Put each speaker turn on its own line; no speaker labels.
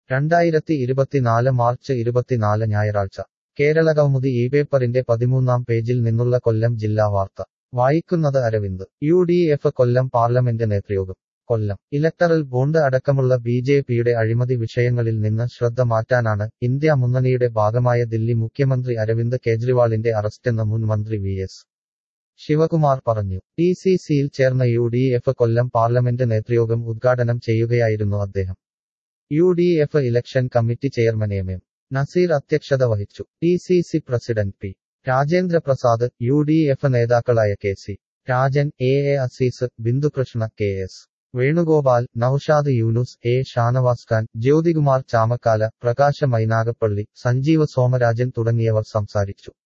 രണ്ടായിരത്തി ഇരുപത്തിനാല് മാർച്ച് ഇരുപത്തിനാല് ഞായറാഴ്ച കേരളകൗമുദി ഈ പേപ്പറിന്റെ പതിമൂന്നാം പേജിൽ നിന്നുള്ള കൊല്ലം ജില്ലാ വാർത്ത വായിക്കുന്നത് Aravind U D F Kollam parliament നേതൃയോഗം കൊല്ലം ഇലക്ടറൽ ബോണ്ട് അടക്കമുള്ള ബി ജെ പിയുടെ അഴിമതി വിഷയങ്ങളിൽ നിന്ന് ശ്രദ്ധ മാറ്റാനാണ് ഇന്ത്യ മുന്നണിയുടെ ഭാഗമായ ദില്ലി മുഖ്യമന്ത്രി അരവിന്ദ് കെജ്രിവാളിന്റെ അറസ്റ്റെന്ന് മുൻ മന്ത്രി വി എസ് ശിവകുമാർ പറഞ്ഞു ടി സി സിയിൽ ചേർന്ന U D F Kollam parliament നേതൃയോഗം ഉദ്ഘാടനം ചെയ്യുകയായിരുന്നു അദ്ദേഹം U D F election committee chairman M M Nazeer അധ്യക്ഷത വഹിച്ചു T C C president P Rajendra Prasad U D F നേതാക്കളായ K C Rajan A A Azeez Bindukrishna K S Venugopal Naushad Yunus A Shanavas Khan Jyothikumar Chamakkala Prakash Mynagappally Sanjeeva Somarajan തുടങ്ങിയവർ സംസാരിച്ചു